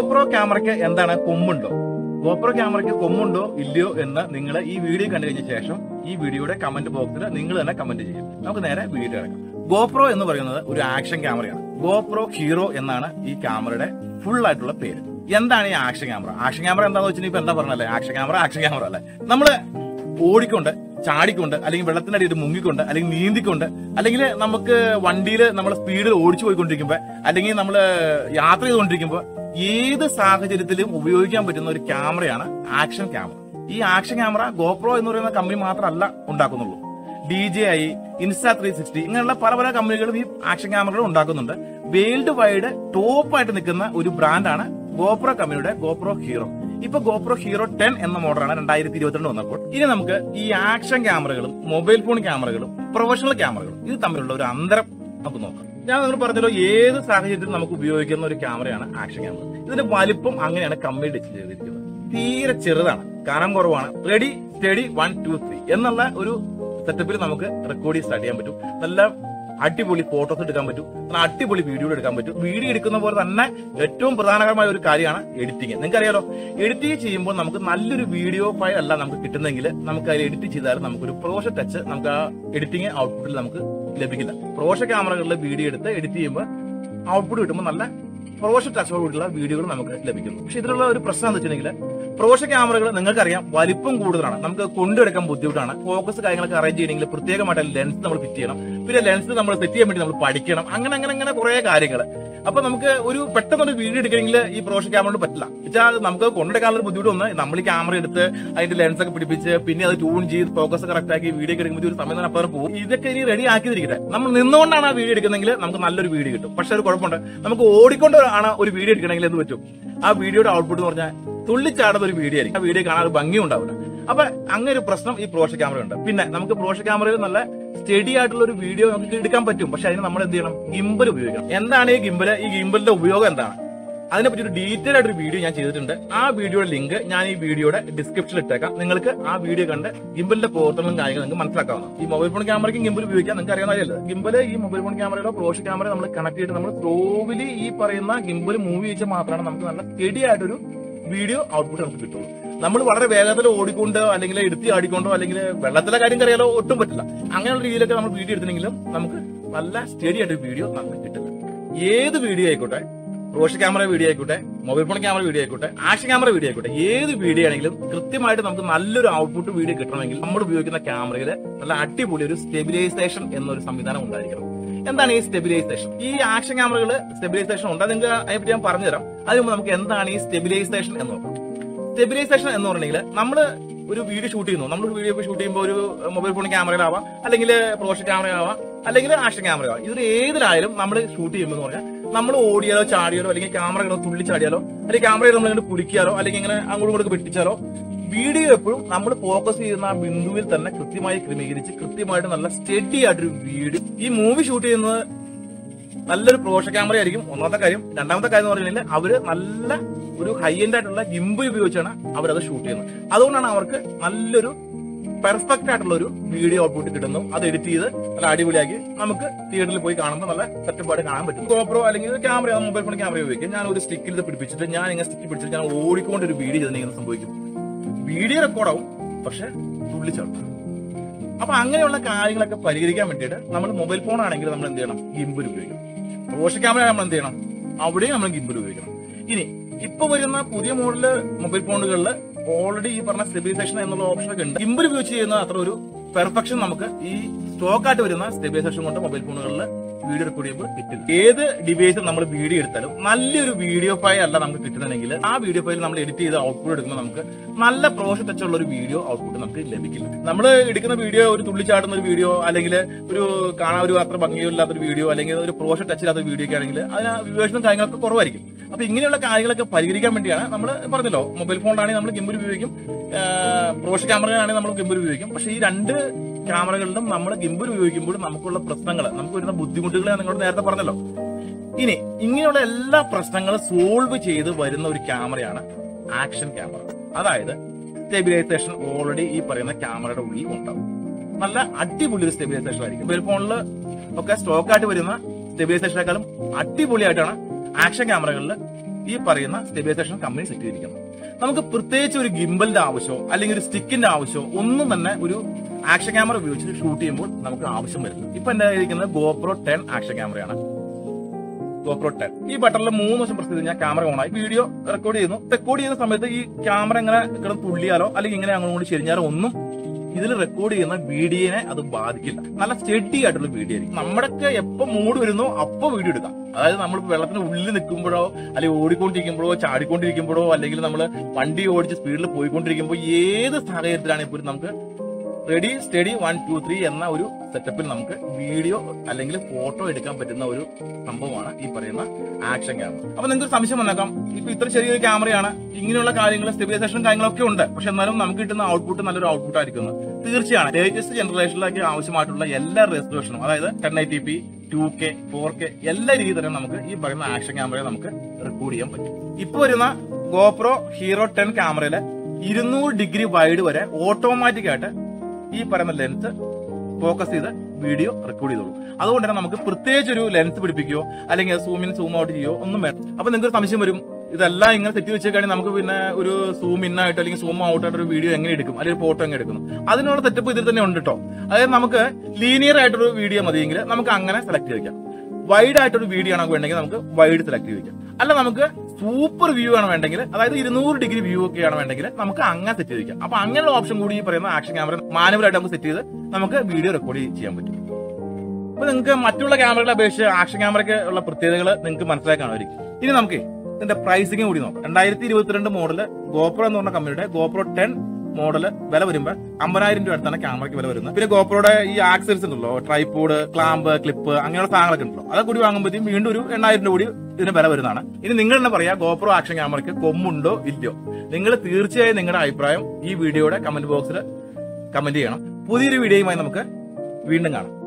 GoPro ക്യാമറയ്ക്ക് എന്താണ് കൊമ്പുണ്ടോ GoPro ക്യാമറയ്ക്ക് കൊമ്പുണ്ടോ ഇല്ലയോ എന്ന് നിങ്ങൾ ഈ വീഡിയോ കണ്ടു കഴിഞ്ഞ ശേഷം ഈ വീഡിയോയുടെ കമന്റ് ബോക്സിൽ നിങ്ങൾ തന്നെ കമന്റ് ചെയ്യും നമുക്ക് നേരെ വീഡിയോ കിടക്കാം ഗോപ്രോ എന്ന് പറയുന്നത് ഒരു ആക്ഷൻ ക്യാമറയാണ് ഗോപ്രോ ഹീറോ എന്നാണ് ഈ ക്യാമറയുടെ ഫുൾ ആയിട്ടുള്ള പേര് എന്താണ് ഈ ആക്ഷൻ ക്യാമറ ആക്ഷൻ ക്യാമറ എന്താന്ന് വെച്ചാൽ ഇപ്പൊ എന്താ പറഞ്ഞല്ലേ ആക്ഷൻ ക്യാമറ ആക്ഷൻ ക്യാമറ അല്ലേ നമ്മള് ഓടിക്കൊണ്ട് ചാടിക്കൊണ്ട് അല്ലെങ്കിൽ വെള്ളത്തിനടിയിട്ട് മുങ്ങിക്കൊണ്ട് അല്ലെങ്കിൽ നീന്തിക്കൊണ്ട് അല്ലെങ്കിൽ നമുക്ക് വണ്ടിയിൽ നമ്മൾ സ്പീഡിൽ ഓടിച്ചു പോയിക്കൊണ്ടിരിക്കുമ്പോ അല്ലെങ്കിൽ നമ്മൾ യാത്ര ചെയ്തുകൊണ്ടിരിക്കുമ്പോൾ ഏത് സാഹചര്യത്തിലും ഉപയോഗിക്കാൻ പറ്റുന്ന ഒരു ക്യാമറയാണ് ആക്ഷൻ ക്യാമറ ഈ ആക്ഷൻ ക്യാമറ ഗോപ്രോ എന്ന് പറയുന്ന കമ്പനി മാത്രമല്ല ഉണ്ടാക്കുന്നുള്ളൂ D J I Insta three sixty ഇങ്ങനെയുള്ള പല പല കമ്പനികളും ഈ ആക്ഷൻ ക്യാമറകൾ ഉണ്ടാക്കുന്നുണ്ട് വേൾഡ് വൈഡ് ടോപ്പായിട്ട് നിൽക്കുന്ന ഒരു ബ്രാൻഡാണ് ഗോപ്രോ കമ്പനിയുടെ ഗോപ്രോ ഹീറോ ഇപ്പൊ ഗോപ്രോ ഹീറോ ടെൻ എന്ന മോഡലാണ് രണ്ടായിരത്തി ഇരുപത്തിരണ്ട് വന്നപ്പോൾ ഇനി നമുക്ക് ഈ ആക്ഷൻ ക്യാമറകളും മൊബൈൽ ഫോൺ ക്യാമറകളും പ്രൊഫഷണൽ ക്യാമറകളും ഇത് തമ്മിലുള്ള ഒരു അന്തരം നമുക്ക് നോക്കാം ഞാൻ നിങ്ങൾ പറഞ്ഞല്ലോ ഏത് സാഹചര്യത്തിലും നമുക്ക് ഉപയോഗിക്കുന്ന ഒരു ക്യാമറയാണ് ആക്ഷൻ ക്യാമറ ഇതിന്റെ വലിപ്പം അങ്ങനെയാണ് കമ്പനി ഡിസൈൻ ചെയ്തിരിക്കുന്നത് തീരെ ചെറുതാണ് കനം കുറവാണ് ready steady one two three എന്നുള്ള ഒരു സെറ്റപ്പിൽ നമുക്ക് റെക്കോർഡ് ചെയ്ത് സ്റ്റാർട്ട് ചെയ്യാൻ പറ്റും നല്ല അടിപൊളി ഫോട്ടോസ് എടുക്കാൻ പറ്റും നല്ല അടിപൊളി വീഡിയോ എടുക്കാൻ പറ്റും വീഡിയോ എടുക്കുന്ന പോലെ തന്നെ ഏറ്റവും പ്രധാനകരമായ ഒരു കാര്യമാണ് എഡിറ്റിംഗ് നിങ്ങൾക്ക് അറിയാലോ എഡിറ്റിംഗ് ചെയ്യുമ്പോൾ നമുക്ക് നല്ലൊരു വീഡിയോ ഫയൽ അല്ല നമുക്ക് കിട്ടുന്നെങ്കിൽ നമുക്ക് അതിൽ എഡിറ്റ് ചെയ്താൽ നമുക്കൊരു പ്രോഷ ടച്ച് നമുക്ക് ആ എഡിറ്റിംഗ് ഔട്ട്പുട്ടിൽ നമുക്ക് ലഭിക്കില്ല പ്രോഷ ക്യാമറകളിൽ വീഡിയോ എടുത്ത് എഡിറ്റ് ചെയ്യുമ്പോൾ ഔട്ട്പുട്ട് കിട്ടുമ്പോൾ നല്ല പ്രോഷ ടച്ചോടുകൂടിയുള്ള വീഡിയോകൾ നമുക്ക് ലഭിക്കുന്നു പക്ഷെ ഇതിലുള്ള ഒരു പ്രശ്നം എന്ന് വെച്ചിട്ടുണ്ടെങ്കിൽ പ്രോഷ ക്യാമറകൾ നിങ്ങൾക്കറിയാം വലിപ്പം കൂടുതലാണ് നമുക്ക് കൊണ്ടെടുക്കാൻ ബുദ്ധിമുട്ടാണ് ഫോക്കസ് കാര്യങ്ങളൊക്കെ അറേഞ്ച് ചെയ്യണമെങ്കിൽ പ്രത്യേകമായിട്ട് ലെൻസ് നമ്മൾ ഫിറ്റ് ചെയ്യണം പിന്നെ ലെൻസ് നമ്മൾ സെറ്റ് ചെയ്യാൻ വേണ്ടി നമ്മൾ പഠിക്കണം അങ്ങനെ അങ്ങനെ അങ്ങനെ കുറെ കാര്യങ്ങൾ അപ്പൊ നമുക്ക് ഒരു പെട്ടെന്നൊരു വീഡിയോ എടുക്കണമെങ്കിൽ ഈ പ്രോഷ ക്യാമറ പറ്റില്ല വെച്ചാൽ നമുക്ക് കൊണ്ടെടുക്കാനുള്ള ബുദ്ധിമുട്ട് ഒന്ന് നമ്മൾ ഈ ക്യാമറ എടുത്ത് അതിന്റെ ലെൻസ് ഒക്കെ പിടിപ്പിച്ച് പിന്നെ അത് ട്യൂൺ ചെയ്ത് ഫോക്കസ് കറക്റ്റ് ആക്കി വീഡിയോ എടുക്കുമ്പോൾ ഒരു സമയം തന്നെ അപ്പുറം പോകും ഇതൊക്കെ ഇനി റെഡി ആക്കിയിരിക്കട്ടെ നമ്മൾ നിന്നുകൊണ്ടാണ് ആ വീഡിയോ എടുക്കുന്നെങ്കിൽ നമുക്ക് നല്ലൊരു വീഡിയോ കിട്ടും പക്ഷെ ഒരു കുഴപ്പമുണ്ട് നമുക്ക് ഓടിക്കൊണ്ട് ആണ് ഒരു വീഡിയോ എടുക്കണമെങ്കിൽ എന്ത് പറ്റും ആ വീഡിയോയുടെ ഔട്ട്പുട്ട് എന്ന് പറഞ്ഞാൽ തുള്ളിച്ചാടുന്ന ഒരു വീഡിയോ ആയിരിക്കും ആ വീഡിയോ കാണാൻ ഒരു ഭംഗി ഉണ്ടാവില്ല അപ്പൊ അങ്ങനെ ഒരു പ്രശ്നം ഈ പ്രോഷ ക്യാമറ ഉണ്ട് പിന്നെ നമുക്ക് പ്രോഷ ക്യാമറയിൽ നല്ല സ്റ്റഡി ആയിട്ടുള്ള ഒരു വീഡിയോ നമുക്ക് എടുക്കാൻ പറ്റും പക്ഷെ അതിന് നമ്മൾ എന്ത് ചെയ്യണം ഗിംബൽ ഉപയോഗിക്കണം എന്താണ് ഈ ഗിംബല് ഈ ഗിംബലിന്റെ ഉപയോഗം എന്താണ് അതിനെപ്പറ്റി ഒരു ഡീറ്റെയിൽ ആയിട്ട് ഒരു വീഡിയോ ഞാൻ ചെയ്തിട്ടുണ്ട് ആ വീഡിയോയുടെ ലിങ്ക് ഞാൻ ഈ വീഡിയോയുടെ ഡിസ്ക്രിപ്ഷനിൽ ഇട്ടേക്കാം നിങ്ങൾക്ക് ആ വീഡിയോ കണ്ട് ഗിംബലിന്റെ പ്രവർത്തനവും കാര്യങ്ങളും നിങ്ങൾക്ക് മനസ്സിലാക്കാവുന്ന ഈ മൊബൈൽ ഫോൺ ക്യാമറയ്ക്ക് ഗിംബൽ ഉപയോഗിക്കാൻ നിങ്ങൾക്ക് അറിയാവുന്ന കാര്യമല്ല ഗിംബൽ ഈ മൊബൈൽ ഫോൺ ക്യാമറയുടെ പ്രോഷ് ക്യാമറ നമ്മൾ കണക്ട് ചെയ്തിട്ട് നമ്മൾ സ്ലോവിലി ഈ പറയുന്ന ഗിംബൽ മൂവ് ചെയ്യിച്ചാൽ മാത്രമാണ് നമുക്ക് നല്ല സ്റ്റഡി ആയിട്ടൊരു വീഡിയോ ഔട്ട്പുട്ട് നമുക്ക് കിട്ടുള്ളൂ നമ്മൾ വളരെ വേഗത്തിൽ ഓടിക്കൊണ്ട് അല്ലെങ്കിൽ എടുത്തി ആടിക്കൊണ്ടോ അല്ലെങ്കിൽ വെള്ളത്തിലെ കാര്യം കറിയാലോ ഒട്ടും പറ്റില്ല അങ്ങനെയുള്ള രീതിയിലൊക്കെ നമ്മൾ വീഡിയോ എടുത്തില്ലെങ്കിലും നമുക്ക് നല്ല സ്റ്റഡി ആയിട്ട് വീഡിയോ നമുക്ക് കിട്ടില്ല ഏത് വീഡിയോ ആയിക്കോട്ടെ റോഷ് ക്യാമറ വീഡിയോ ആയിക്കോട്ടെ മൊബൈൽ ഫോൺ ക്യാമറ വീഡിയോ ആയിക്കോട്ടെ ആക്ഷൻ ക്യാമറ വീഡിയോ ആയിക്കോട്ടെ ഏത് വീഡിയോ ആണെങ്കിലും കൃത്യമായിട്ട് നമുക്ക് നല്ലൊരു ഔട്ട്പുട്ട് വീഡിയോ കിട്ടണമെങ്കിൽ നമ്മൾ ഉപയോഗിക്കുന്ന ക്യാമറയിൽ നല്ല അടിപൊളി ഒരു സ്റ്റെബിലൈസേഷൻ എന്നൊരു സംവിധാനം ഉണ്ടായിരിക്കണം എന്താണ് ഈ സ്റ്റെബിലൈസേഷൻ ഈ ആക്ഷൻ ക്യാമറകൾ സ്റ്റെബിലൈസേഷൻ ഉണ്ട് അത് നിങ്ങൾക്ക് അതിനെപ്പറ്റി ഞാൻ പറഞ്ഞുതരാം അതിന് മുമ്പ് നമുക്ക് എന്താണ് ഈ സ്റ്റെബിലൈസേഷൻ എന്ന് നോക്കാം സ്റ്റെബിലൈസേഷൻ എന്ന് പറഞ്ഞെങ്കിൽ നമ്മൾ ഒരു വീഡിയോ ഷൂട്ട് ചെയ്യുന്നു നമ്മൾ ഒരു വീഡിയോ ഷൂട്ട് ചെയ്യുമ്പോൾ ഒരു മൊബൈൽ ഫോൺ ക്യാമറയിലാവാം അല്ലെങ്കിൽ പ്രോഷൻ ക്യാമറയിലാവാം അല്ലെങ്കിൽ ആക്ഷൻ ക്യാമറയാവാം ഇതിൽ ഏതിലായാലും നമ്മൾ ഷൂട്ട് ചെയ്യുമ്പോൾ എന്ന് പറഞ്ഞാൽ നമ്മൾ ഓടിയാലോ ചാടിയാലോ അല്ലെങ്കിൽ ക്യാമറകളോ തുള്ളി ചാടിയാലോ അല്ലെങ്കിൽ ക്യാമറയിൽ നമ്മൾ ഇങ്ങനെ കുടിക്കാലോ അല്ലെങ്കിൽ ഇങ്ങനെ അങ്ങോട്ടും ഇങ്ങോട്ട് വെട്ടിച്ചാലോ വീഡിയോ എപ്പോഴും നമ്മൾ ഫോക്കസ് ചെയ്യുന്ന ആ ബിന്ദുവിൽ തന്നെ കൃത്യമായി ക്രമീകരിച്ച് കൃത്യമായിട്ട് നല്ല സ്റ്റഡി ആയിട്ടൊരു വീഡിയോ ഈ മൂവി ഷൂട്ട് ചെയ്യുന്നത് നല്ലൊരു പ്രോഷ ക്യാമറ ആയിരിക്കും ഒന്നാമത്തെ കാര്യം രണ്ടാമത്തെ കാര്യം എന്ന് പറഞ്ഞാൽ അവര് നല്ല ഒരു ഹൈ എൻഡ് ആയിട്ടുള്ള ഗിംബ് ഉപയോഗിച്ചാണ് അവരത് ഷൂട്ട് ചെയ്യുന്നത് അതുകൊണ്ടാണ് അവർക്ക് നല്ലൊരു പെർഫെക്റ്റ് ആയിട്ടുള്ള ഒരു വീഡിയോ ഔട്ട്പുട്ട് കിട്ടുന്നു അത് എഡിറ്റ് ചെയ്ത് നല്ല അടിപൊളിയാക്കി നമുക്ക് തിയേറ്ററിൽ പോയി കാണുമ്പോൾ നല്ല സെറ്റപ്പായിട്ട് കാണാൻ പറ്റും ഗോപ്രോ അല്ലെങ്കിൽ ക്യാമറ മൊബൈൽ ഫോൺ ക്യാമറ ഉപയോഗിക്കും ഞാൻ ഒരു സ്റ്റിക്കിൽ ഇത് പിടിപ്പിച്ചിട്ട് ഞാൻ ഇങ്ങനെ സ്റ്റിക്ക് പിടിച്ചിട്ട് ഞാൻ ഓടിക്കൊണ്ട് ഒരു വീഡിയോ ചെയ്തിട്ട് സംഭവിക്കും വീഡിയോ റെക്കോർഡാവും പക്ഷെ തുള്ളിച്ചാടും അപ്പൊ അങ്ങനെയുള്ള കാര്യങ്ങളൊക്കെ പരിഹരിക്കാൻ വേണ്ടിയിട്ട് നമ്മൾ മൊബൈൽ ഫോൺ ആണെങ്കിൽ നമ്മൾ എന്ത് ചെയ്യണം ഗിംബിൽ ഉപയോഗിക്കണം റോഷ ക്യാമറ നമ്മൾ എന്ത് ചെയ്യണം അവിടെയും നമ്മൾ ഗിംബിൽ ഉപയോഗിക്കണം ഇനി ഇപ്പൊ വരുന്ന പുതിയ മോഡല് മൊബൈൽ ഫോണുകളിൽ ഓൾറെഡി ഈ പറഞ്ഞ സ്റ്റെബിലൈസേഷൻ എന്നുള്ള ഓപ്ഷൻ ഒക്കെ ഉണ്ട് ഗിംബിൽ ഉപയോഗിച്ച് ചെയ്യുന്ന അത്ര ഒരു പെർഫെക്ഷൻ നമുക്ക് ഈ സ്റ്റോക്ക് ആയിട്ട് വരുന്ന സ്റ്റെബിലൈസേഷൻ കൊണ്ട് മൊബൈൽ ഫോണുകളിൽ വീഡിയോ റെക്കോർഡ് ചെയ്യുമ്പോൾ കിട്ടില്ല ഏത് ഡിവൈസിൽ നമ്മൾ വീഡിയോ എടുത്താലും നല്ലൊരു വീഡിയോ ഫയൽ അല്ല നമുക്ക് കിട്ടുന്നുണ്ടെങ്കിൽ ആ വീഡിയോ ഫയൽ നമ്മൾ എഡിറ്റ് ചെയ്ത് ഔട്ട്പുട്ട് എടുക്കുമ്പോൾ നമുക്ക് നല്ല പ്രോഷൻ ടച്ച് ഉള്ള ഒരു വീഡിയോ ഔട്ട്പുട്ട് നമുക്ക് ലഭിക്കില്ല നമ്മൾ എടുക്കുന്ന വീഡിയോ ഒരു തുള്ളിച്ചാടുന്ന ഒരു വീഡിയോ അല്ലെങ്കിൽ ഒരു കാണാൻ ഒരു അത്ര ഭംഗിയില്ലാത്ത ഒരു വീഡിയോ അല്ലെങ്കിൽ ഒരു പ്രോഷൻ ടച്ച് ഇല്ലാത്ത വീഡിയോ ഒക്കെ ആണെങ്കിൽ അതിന് വ്യൂവേഴ്സിനും കാര്യങ്ങളൊക്കെ കുറവായിരിക്കും അപ്പൊ ഇങ്ങനെയുള്ള കാര്യങ്ങളൊക്കെ പരിഹരിക്കാൻ വേണ്ടിയാണ് നമ്മൾ പറഞ്ഞല്ലോ മൊബൈൽ ഫോണിലാണെങ്കിൽ നമ്മൾ ഗിംബിൾ ഉപയോഗിക്കും പ്രോഷ ക്യാമറയാണെങ്കിൽ നമ്മൾ ഗിംബിൾ ഉപയോഗിക്കും പക്ഷേ ഈ രണ്ട് ക്യാമറകളിലും നമ്മൾ ഗിംബിൾ ഉപയോഗിക്കുമ്പോൾ നമുക്കുള്ള പ്രശ്നങ്ങൾ നമുക്ക് വരുന്ന ബുദ്ധിമുട്ടുകൾ ഞാൻ നിങ്ങളോട് നേരത്തെ പറഞ്ഞല്ലോ ഇനി ഇങ്ങനെയുള്ള എല്ലാ പ്രശ്നങ്ങളും സോൾവ് ചെയ്ത് വരുന്ന ഒരു ക്യാമറയാണ് ആക്ഷൻ ക്യാമറ അതായത് സ്റ്റെബിലൈസേഷൻ ഓൾറെഡി ഈ പറയുന്ന ക്യാമറയുടെ ഉള്ളിൽ ഉണ്ടാവും നല്ല അടിപൊളി ഒരു സ്റ്റെബിലൈസേഷൻ ആയിരിക്കും മൊബൈൽ ഫോണിൽ ഒക്കെ സ്റ്റോക്ക് ആയിട്ട് വരുന്ന സ്റ്റെബിലൈസേഷനേക്കാളും അടിപൊളിയായിട്ടാണ് ആക്ഷൻ ക്യാമറകളിൽ ഈ പറയുന്ന സ്റ്റെബിലൈസേഷൻ കമ്പനി സെറ്റ് ചെയ്തിരിക്കുന്നത് നമുക്ക് പ്രത്യേകിച്ച് ഒരു ഗിംബലിന്റെ ആവശ്യമോ അല്ലെങ്കിൽ ഒരു സ്റ്റിക്കിന്റെ ആവശ്യമോ ഒന്നും തന്നെ ഒരു ആക്ഷൻ ക്യാമറ ഉപയോഗിച്ച് ഷൂട്ട് ചെയ്യുമ്പോൾ നമുക്ക് ആവശ്യം വരുന്നു ഇപ്പൊ എന്റെ ഇരിക്കുന്നത് ഗോപ്രോ ടെൻ ആക്ഷൻ ക്യാമറയാണ് ഗോപ്രോ ടെൻ ഈ ബട്ടണിൽ മൂന്ന് വർഷം പ്രസ് ചെയ്ത് കഴിഞ്ഞാൽ ക്യാമറ ഓൺ ആയി വീഡിയോ റെക്കോർഡ് ചെയ്യുന്നു റെക്കോർഡ് ചെയ്യുന്ന സമയത്ത് ഈ ക്യാമറ ഇങ്ങനെ കിടന്ന് തുള്ളിയാലോ അല്ലെങ്കിൽ ഇങ്ങനെ അങ്ങോട്ട് കൊണ്ട് ചെരിഞ്ഞാലോ ഒന്നും ഇതിൽ റെക്കോർഡ് ചെയ്യുന്ന വീഡിയോനെ അത് ബാധിക്കില്ല നല്ല സ്റ്റഡി ആയിട്ടുള്ള വീഡിയോ ആയിരിക്കും നമ്മുടെയൊക്കെ എപ്പോ മൂഡ് വരുന്നോ അപ്പൊ വീഡിയോ എടുക്കാം അതായത് നമ്മൾ വെള്ളത്തിന് ഉള്ളിൽ നിൽക്കുമ്പോഴോ അല്ലെങ്കിൽ ഓടിക്കൊണ്ടിരിക്കുമ്പോഴോ ചാടിക്കൊണ്ടിരിക്കുമ്പോഴോ അല്ലെങ്കിൽ നമ്മൾ വണ്ടി ഓടിച്ച് സ്പീഡിൽ പോയിക്കൊണ്ടിരിക്കുമ്പോൾ ഏത് സാഹചര്യത്തിലാണെങ്കിൽ പോലും നമുക്ക് ready steady one two three എന്ന ഒരു സെറ്റപ്പിൽ നമുക്ക് വീഡിയോ അല്ലെങ്കിൽ ഫോട്ടോ എടുക്കാൻ പറ്റുന്ന ഒരു സംഭവമാണ് ഈ പറയുന്ന ആക്ഷൻ ക്യാമറ അപ്പൊ നിങ്ങൾക്ക് ഒരു സംശയം വന്നേക്കാം ഇപ്പൊ ഇത്ര ചെറിയൊരു ക്യാമറയാണ് ഇങ്ങനെയുള്ള കാര്യങ്ങൾ സ്റ്റെബിലൈസേഷനും കാര്യങ്ങളൊക്കെ ഉണ്ട് പക്ഷെ എന്നാലും നമുക്ക് കിട്ടുന്ന ഔട്ട്പുട്ട് നല്ലൊരു ഔട്ട്പുട്ട് ആയിരിക്കും തീർച്ചയാണ് ലേറ്റസ്റ്റ് ജനറേഷനിലേക്ക് ആവശ്യമായിട്ടുള്ള എല്ലാ റെസൊല്യൂഷനും അതായത് ten eighty p two K four K എല്ലാ രീതിയിലും നമുക്ക് ഈ പറയുന്ന ആക്ഷൻ ക്യാമറയെ നമുക്ക് റെക്കോർഡ് ചെയ്യാൻ പറ്റും ഇപ്പൊ വരുന്ന ഗോപ്രോ ഹീറോ ടെൻ ക്യാമറയില് ഇരുന്നൂറ് ഡിഗ്രി വൈഡ് വരെ ഓട്ടോമാറ്റിക് ആയിട്ട് ഈ പറയുന്ന ലെൻസ് ഫോക്കസ് ചെയ്ത് വീഡിയോ റെക്കോർഡ് ചെയ്തോളൂ അതുകൊണ്ട് തന്നെ നമുക്ക് പ്രത്യേകിച്ച് ഒരു ലെൻസ് പിടിപ്പിക്കുകയോ അല്ലെങ്കിൽ സൂം ഇൻ സൂം ഔട്ട് ചെയ്യുകയോ ഒന്നും വേണം അപ്പൊ നിങ്ങൾക്ക് ഒരു സംശയം വരും ഇതെല്ലാം ഇങ്ങനെ സെറ്റ് വെച്ചേക്കാണെങ്കിൽ നമുക്ക് പിന്നെ ഒരു സൂം ഇൻ ആയിട്ട് അല്ലെങ്കിൽ സൂം ഔട്ട് ആയിട്ട് ഒരു വീഡിയോ എങ്ങനെ എടുക്കും അല്ലെങ്കിൽ ഫോട്ടോ എങ്ങനെ എടുക്കുന്നു അതിനുള്ള സെറ്റപ്പ് ഇതിൽ തന്നെ ഉണ്ട് കേട്ടോ അതായത് നമുക്ക് ലീനിയർ ആയിട്ടൊരു വീഡിയോ മതിയെങ്കിൽ നമുക്ക് അങ്ങനെ സെലക്ട് ചെയ്തിരിക്കാം വൈഡ് ആയിട്ടൊരു വീഡിയോ ആണ് വേണ്ടെങ്കിൽ നമുക്ക് വൈഡ് സെലക്ട് ചെയ്ത് വെക്കാം അല്ല നമുക്ക് സൂപ്പർ വ്യൂ ആണ് വേണ്ടെങ്കിൽ അതായത് ഇരുന്നൂറ് ഡിഗ്രി വ്യൂ ഒക്കെ ആണ് വേണ്ടെങ്കിൽ നമുക്ക് അങ്ങനെ സെറ്റ് ചെയ്ത് വെക്കാം അപ്പൊ അങ്ങനെയുള്ള ഓപ്ഷൻ കൂടി ഈ പറയുന്ന ആക്ഷൻ ക്യാമറ മാനുവൽ ആയിട്ട് നമുക്ക് സെറ്റ് ചെയ്ത് നമുക്ക് വീഡിയോ റെക്കോർഡ് ചെയ്യാൻ പറ്റും അപ്പൊ നിങ്ങൾക്ക് മറ്റുള്ള ക്യാമറകളെ അപേക്ഷിച്ച് ആക്ഷൻ ക്യാമറയ്ക്ക് ഉള്ള പ്രത്യേകതകൾ നിങ്ങൾക്ക് മനസ്സിലാക്കാണായിരിക്കും ഇനി നമുക്ക് ഇതിന്റെ പ്രൈസിംഗ് കൂടി നോക്കാം രണ്ടായിരത്തി ഇരുപത്തിരണ്ട് മോഡല് ഗോപ്രോ എന്ന് പറഞ്ഞ കമ്പനിയുടെ ഗോപ്രോ ടെൻ മോഡല് വില വരുമ്പോൾ അമ്പതിനായിരം രൂപ അടുത്താണ് ക്യാമറയ്ക്ക് വില വരുന്നത് പിന്നെ ഗോപ്രോയുടെ ഈ ആക്സറീസ് ഉണ്ടല്ലോ ട്രൈപോഡ് ക്ലാമ്പ് ക്ലിപ്പ് അങ്ങനെയുള്ള സാധനങ്ങളൊക്കെ ഉണ്ടല്ലോ അതൊക്കെ കൂടി വാങ്ങുമ്പോഴത്തേക്കും വീണ്ടും ഒരു എണ്ണായിരം രൂപ കൂടി ഇതിന് വില വരുന്നതാണ് ഇനി നിങ്ങൾ തന്നെ പറയാ ഗോപ്രോ ആക്ഷൻ ക്യാമറയ്ക്ക് കൊമ്പുണ്ടോ ഇല്ലയോ നിങ്ങൾ തീർച്ചയായും നിങ്ങളുടെ അഭിപ്രായം ഈ വീഡിയോയുടെ കമന്റ് ബോക്സിൽ കമന്റ് ചെയ്യണം പുതിയൊരു വീഡിയോയുമായി നമുക്ക് വീണ്ടും കാണാം